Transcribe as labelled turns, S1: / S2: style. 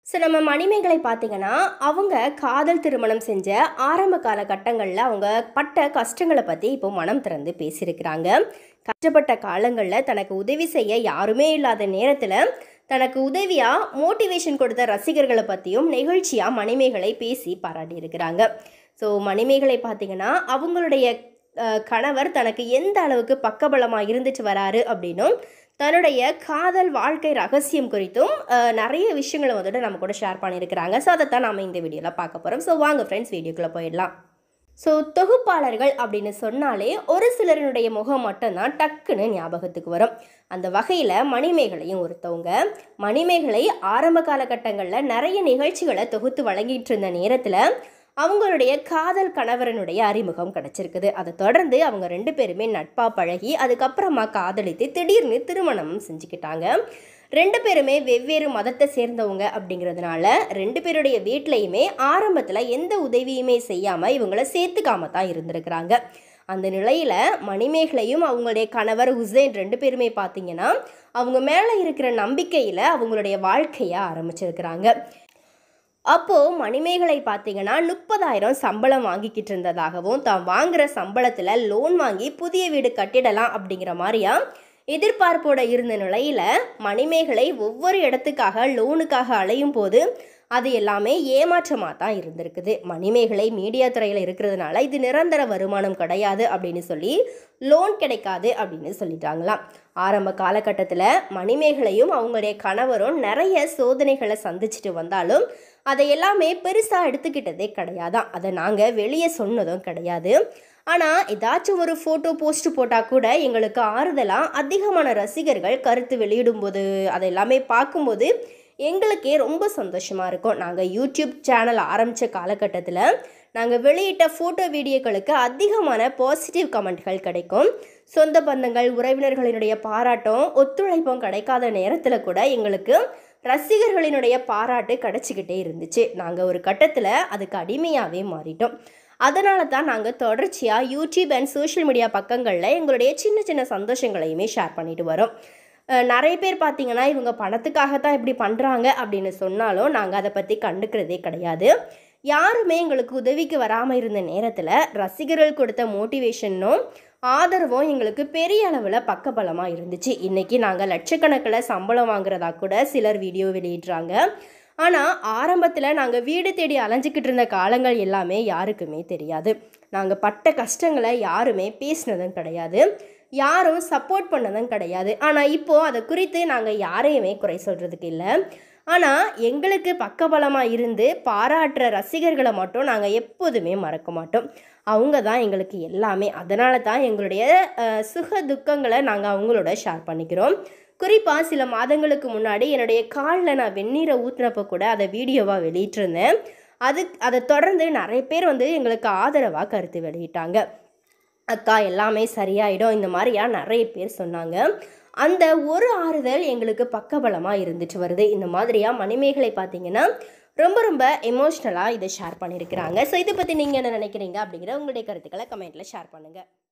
S1: so நம்ம மணிமேகலை பார்த்தீங்கன்னா அவங்க காதல் திருமணம் செஞ்ச ஆரம்ப காலகட்டங்களில் அவங்க பட்ட கஷ்டங்களை பற்றி இப்போ மனம் திறந்து பேசியிருக்கிறாங்க கஷ்டப்பட்ட காலங்களில் தனக்கு உதவி செய்ய யாருமே இல்லாத நேரத்தில் தனக்கு உதவியாக மோட்டிவேஷன் கொடுத்த ரசிகர்களை பற்றியும் நெகிழ்ச்சியாக மணிமேகலை பேசி பாராட்டியிருக்கிறாங்க ஸோ மணிமேகலை பார்த்தீங்கன்னா அவங்களுடைய அஹ், கணவர் தனக்கு எந்த அளவுக்கு பக்கபலமாக இருந்துட்டு வராரு அப்படின்னும் தன்னுடைய காதல் வாழ்க்கை ரகசியம் குறித்தும் அஹ், நிறைய விஷயங்களை வந்துட்டு நம்ம கூட ஷேர் பண்ணியிருக்கிறாங்க ஸோ அதைத்தான் நாம இந்த வீடியோவில் பார்க்க போகிறோம் ஸோ வாங்க ஃப்ரெண்ட்ஸ் வீடியோக்குள்ளே போயிடலாம் ஸோ தொகுப்பாளர்கள் அப்படின்னு சொன்னாலே ஒரு சிலரினுடைய முகம் மட்டும்தான் டக்குன்னு ஞாபகத்துக்கு வரும் அந்த வகையில் மணிமேகலையும் ஒருத்தவங்க மணிமேகலை ஆரம்ப காலகட்டங்களில் நிறைய நிகழ்ச்சிகளை தொகுத்து வழங்கிட்டு இருந்த நேரத்தில் அவங்களுடைய காதல் கணவரனுடைய அறிமுகம் கிடைச்சிருக்குது அதை தொடர்ந்து அவங்க ரெண்டு பேருமே நட்பாக பழகி அதுக்கப்புறமா காதலித்து திடீர்னு திருமணமும் செஞ்சுக்கிட்டாங்க ரெண்டு பேருமே வெவ்வேறு மதத்தை சேர்ந்தவங்க அப்படிங்கிறதுனால ரெண்டு பேருடைய வீட்லையுமே ஆரம்பத்தில் எந்த உதவியுமே செய்யாமல் இவங்கள சேர்த்துக்காம தான் இருந்திருக்கிறாங்க அந்த நிலையில் மணிமேகலையும் அவங்களுடைய கணவர் ஹுசைன் ரெண்டு பேருமே பார்த்தீங்கன்னா அவங்க மேலே இருக்கிற நம்பிக்கையில் அவங்களுடைய வாழ்க்கையை ஆரம்பிச்சிருக்கிறாங்க அப்போது மணிமேகலை பார்த்தீங்கன்னா முப்பதாயிரம் சம்பளம் வாங்கிக்கிட்டு இருந்ததாகவும் தான் வாங்குற சம்பளத்தில் லோன் வாங்கி புதிய வீடு கட்டிடலாம் அப்படிங்கிற மாதிரியா எதிர்பார்ப்போட இருந்த நிலையில் மணிமேகலை ஒவ்வொரு இடத்துக்காக லோனுக்காக அலையும் போது அது எல்லாமே ஏமாற்றமாக தான் இருந்திருக்குது மணிமேகலை மீடியா துறையில் இருக்கிறதுனால இது நிரந்தர வருமானம் கிடையாது அப்படின்னு சொல்லி லோன் கிடைக்காது அப்படின்னு சொல்லிட்டாங்களாம் ஆரம்ப காலகட்டத்தில் மணிமேகலையும் அவங்களுடைய கணவரும் நிறைய சோதனைகளை சந்திச்சுட்டு வந்தாலும் அதை எல்லாமே பெருசாக எடுத்துக்கிட்டதே கிடையாதான் அதை நாங்கள் வெளியே சொன்னதும் கிடையாது ஆனால் ஏதாச்சும் ஒரு ஃபோட்டோ போஸ்ட் போட்டால் கூட எங்களுக்கு ஆறுதலாக அதிகமான ரசிகர்கள் கருத்து வெளியிடும்போது அதை எல்லாமே பார்க்கும்போது எங்களுக்கே ரொம்ப சந்தோஷமாக இருக்கும் நாங்கள் யூடியூப் சேனல் ஆரம்பித்த காலகட்டத்தில் நாங்கள் வெளியிட்ட ஃபோட்டோ வீடியோக்களுக்கு அதிகமான பாசிட்டிவ் கமெண்ட்கள் கிடைக்கும் சொந்த பந்தங்கள் உறவினர்களினுடைய பாராட்டும் ஒத்துழைப்பும் கிடைக்காத நேரத்தில் கூட எங்களுக்கு ரசிகர்களினுடைய பாராட்டு கிடைச்சிக்கிட்டே இருந்துச்சு நாங்கள் ஒரு கட்டத்தில் அதுக்கு அடிமையாகவே மாறிட்டோம் அதனால தான் நாங்கள் தொடர்ச்சியாக யூடியூப் அண்ட் சோஷியல் மீடியா பக்கங்களில் எங்களுடைய சின்ன சின்ன சந்தோஷங்களையுமே ஷேர் பண்ணிட்டு வரோம் அஹ் நிறைய பேர் பார்த்தீங்கன்னா இவங்க பணத்துக்காக தான் இப்படி பண்ணுறாங்க அப்படின்னு சொன்னாலும் நாங்கள் அதை பற்றி கண்டுக்கிறதே கிடையாது யாருமே எங்களுக்கு உதவிக்கு வராமல் இருந்த நேரத்தில் ரசிகர்கள் கொடுத்த மோட்டிவேஷனும் ஆதரவும் எங்களுக்கு பெரிய அளவில் பக்கபலமாக இருந்துச்சு இன்றைக்கி நாங்கள் லட்சக்கணக்கில் சம்பளம் வாங்குறதா கூட சிலர் வீடியோ வெளியிடுறாங்க ஆனால் ஆரம்பத்தில் நாங்கள் வீடு தேடி அலைஞ்சிக்கிட்டு இருந்த காலங்கள் எல்லாமே யாருக்குமே தெரியாது நாங்கள் பட்ட கஷ்டங்களை யாருமே பேசினதும் கிடையாது யாரும் சப்போர்ட் பண்ணதும் கிடையாது ஆனால் இப்போது அதை குறித்து நாங்கள் யாரையுமே குறை சொல்கிறதுக்கு இல்லை ஆனால் எங்களுக்கு பக்கபலமாக இருந்து பாராட்டுற ரசிகர்களை மட்டும் நாங்கள் எப்போதுமே மறக்க மாட்டோம் அவங்க தான் எங்களுக்கு எல்லாமே அதனால தான் எங்களுடைய அஹ், சுக துக்கங்களை நாங்கள் அவங்களோட ஷேர் பண்ணிக்கிறோம் குறிப்பாக சில மாதங்களுக்கு முன்னாடி என்னுடைய காலில் நான் வெந்நீரை ஊற்றுனப்போ கூட அதை வீடியோவாக வெளியிட்டிருந்தேன் அது அதை தொடர்ந்து நிறைய பேர் வந்து எங்களுக்கு ஆதரவாக கருத்து வெளியிட்டாங்க அக்கா எல்லாமே சரியாயிடும் இந்த மாதிரியா நிறைய பேர் சொன்னாங்க அந்த ஒரு ஆறுதல் எங்களுக்கு பக்கபலமாக இருந்துட்டு வருது இந்த மாதிரியா மணிமேகலை பார்த்தீங்கன்னா ரொம்ப ரொம்ப எமோஷ்னலாக இதை ஷேர் பண்ணியிருக்கிறாங்க ஸோ இதை பற்றி நீங்கள் என்ன நினைக்கிறீங்க அப்படிங்கிற உங்களுடைய கருத்துக்களை கமெண்ட்டில் ஷேர் பண்ணுங்கள்